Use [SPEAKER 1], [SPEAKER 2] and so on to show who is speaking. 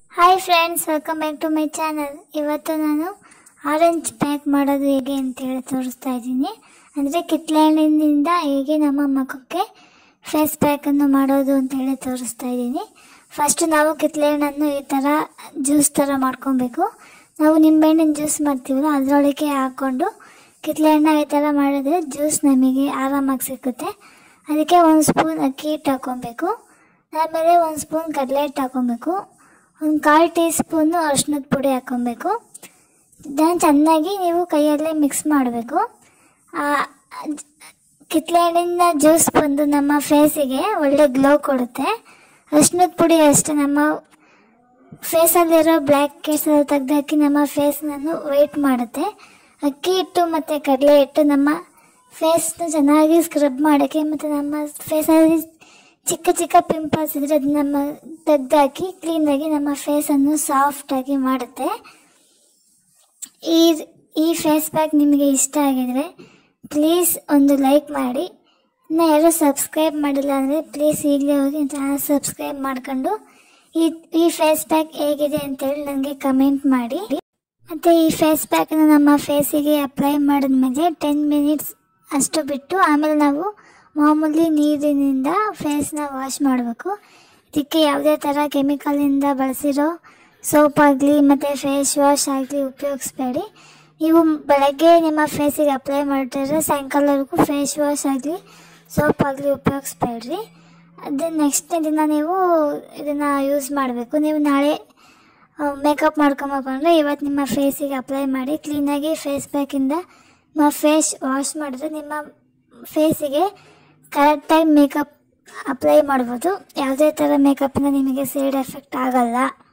[SPEAKER 1] hi friends welcome back to my channel ಇವತ್ತು ನಾನು orange pack ಮಾಡೋದು ಹೇಗೆ ಅಂತೇಳಿ ತೋರಿಸ್ತಾ ಇದ್ದೀನಿ ಅಂದರೆ ಕಿತ್ಲೆ ಹಣ್ಣಿನಿಂದ ಹೇಗೆ ನಮ್ಮ ಮಖಕ್ಕೆ ಫೇಸ್ ಪ್ಯಾಕನ್ನು ಮಾಡೋದು ಅಂತೇಳಿ ತೋರಿಸ್ತಾ ಇದ್ದೀನಿ ಫಸ್ಟ್ ನಾವು ಕಿತ್ಲೆ ಹಣ್ಣನ್ನು ಈ ಥರ ಜ್ಯೂಸ್ ಥರ ಮಾಡ್ಕೊಬೇಕು ನಾವು ನಿಂಬೆಹಣ್ಣಿನ ಜ್ಯೂಸ್ ಮಾಡ್ತೀವಲ್ಲ ಅದರೊಳಗೆ ಹಾಕ್ಕೊಂಡು ಕಿತ್ಲೆ ಹಣ್ಣ ಈ ಥರ ಮಾಡಿದ್ರೆ ಜ್ಯೂಸ್ ನಮಗೆ ಆರಾಮಾಗಿ ಸಿಕ್ಕುತ್ತೆ ಅದಕ್ಕೆ ಒಂದು ಸ್ಪೂನ್ ಅಕ್ಕಿ ಹಿಟ್ಟು ಹಾಕ್ಕೊಬೇಕು ಆಮೇಲೆ ಒಂದು ಸ್ಪೂನ್ ಕಡಲೆ ಹಿಟ್ಟು ಹಾಕ್ಕೊಬೇಕು ಒಂದು ಕಾಲು ಟೀ ಸ್ಪೂನು ಅರ್ಶಿನದ ಪುಡಿ ಹಾಕ್ಕೊಬೇಕು ಇದನ್ನು ಚೆನ್ನಾಗಿ ನೀವು ಕೈಯಲ್ಲೇ ಮಿಕ್ಸ್ ಮಾಡಬೇಕು ಕಿತ್ಲೆ ಹಣ್ಣಿನ ಜ್ಯೂಸ್ ಬಂದು ನಮ್ಮ ಫೇಸಿಗೆ ಒಳ್ಳೆ ಗ್ಲೋ ಕೊಡುತ್ತೆ ಅರ್ಶಿನದ ಪುಡಿ ಅಷ್ಟೇ ನಮ್ಮ ಫೇಸಲ್ಲಿರೋ ಬ್ಲ್ಯಾಕ್ ಕೇಸ್ ಎಲ್ಲ ತೆಗೆದಾಕಿ ನಮ್ಮ ಫೇಸ್ನನ್ನು ವೈಟ್ ಮಾಡುತ್ತೆ ಅಕ್ಕಿ ಹಿಟ್ಟು ಮತ್ತು ಕಡಲೆ ಹಿಟ್ಟು ನಮ್ಮ ಫೇಸ್ನ ಚೆನ್ನಾಗಿ ಸ್ಕ್ರಬ್ ಮಾಡೋಕ್ಕೆ ಮತ್ತು ನಮ್ಮ ಫೇಸಲ್ಲಿ ಚಿಕ್ಕ ಚಿಕ್ಕ ಪಿಂಪಲ್ಸ್ ಇದ್ದರೆ ಅದು ನಮ್ಮ ತೆಗೆದಾಕಿ ಕ್ಲೀನಾಗಿ ನಮ್ಮ ಫೇಸನ್ನು ಸಾಫ್ಟಾಗಿ ಮಾಡುತ್ತೆ ಈ ಈ ಫೇಸ್ ಪ್ಯಾಕ್ ನಿಮಗೆ ಇಷ್ಟ ಆಗಿದರೆ ಪ್ಲೀಸ್ ಒಂದು ಲೈಕ್ ಮಾಡಿ ಇನ್ನು ಯಾರು ಸಬ್ಸ್ಕ್ರೈಬ್ ಮಾಡಿಲ್ಲ ಅಂದರೆ ಪ್ಲೀಸ್ ಈಗಲೇ ಹೋಗಿ ಚಾನಲ್ ಸಬ್ಸ್ಕ್ರೈಬ್ ಮಾಡ್ಕೊಂಡು ಈ ಈ ಫೇಸ್ ಪ್ಯಾಕ್ ಹೇಗಿದೆ ಅಂತೇಳಿ ನನಗೆ ಕಮೆಂಟ್ ಮಾಡಿ ಮತ್ತು ಈ ಫೇಸ್ ಪ್ಯಾಕನ್ನು ನಮ್ಮ ಫೇಸಿಗೆ ಅಪ್ಲೈ ಮಾಡಿದ್ಮೇಲೆ ಟೆನ್ ಮಿನಿಟ್ಸ್ ಅಷ್ಟು ಬಿಟ್ಟು ಆಮೇಲೆ ನಾವು ಮಾಮೂಲಿ ನೀರಿನಿಂದ ಫೇಸ್ನ ವಾಶ್ ಮಾಡಬೇಕು ಇದಕ್ಕೆ ಯಾವುದೇ ಥರ ಕೆಮಿಕಲಿಂದ ಬಳಸಿರೋ ಸೋಪ್ ಆಗಲಿ ಮತ್ತು ಫೇಸ್ ವಾಶ್ ಆಗಲಿ ಉಪಯೋಗಿಸ್ಬೇಡಿ ನೀವು ಬೆಳಗ್ಗೆ ನಿಮ್ಮ ಫೇಸಿಗೆ ಅಪ್ಲೈ ಮಾಡಿದ್ರೆ ಸಾಯಂಕಾಲವರೆಗೂ ಫೇಸ್ ವಾಶ್ ಆಗಲಿ ಸೋಪ್ ಆಗಲಿ ಉಪಯೋಗಿಸ್ಬೇಡ್ರಿ ಅದೇ ನೆಕ್ಸ್ಟ್ ದಿನ ನೀವು ಇದನ್ನು ಯೂಸ್ ಮಾಡಬೇಕು ನೀವು ನಾಳೆ ಮೇಕಪ್ ಮಾಡ್ಕೊಬೇಕು ಅಂದರೆ ಇವತ್ತು ನಿಮ್ಮ ಫೇಸಿಗೆ ಅಪ್ಲೈ ಮಾಡಿ ಕ್ಲೀನಾಗಿ ಫೇಸ್ ಪ್ಯಾಕಿಂದ ನಿಮ್ಮ ಫೇಸ್ ವಾಶ್ ಮಾಡಿದ್ರೆ ನಿಮ್ಮ ಫೇಸಿಗೆ ಕರೆಕ್ಟಾಗಿ ಮೇಕಪ್ ಅಪ್ಲೈ ಮಾಡ್ಬೋದು ಯಾವುದೇ ಥರ ಮೇಕಪ್ಪಿಂದ ನಿಮಗೆ ಸೈಡ್ ಎಫೆಕ್ಟ್ ಆಗಲ್ಲ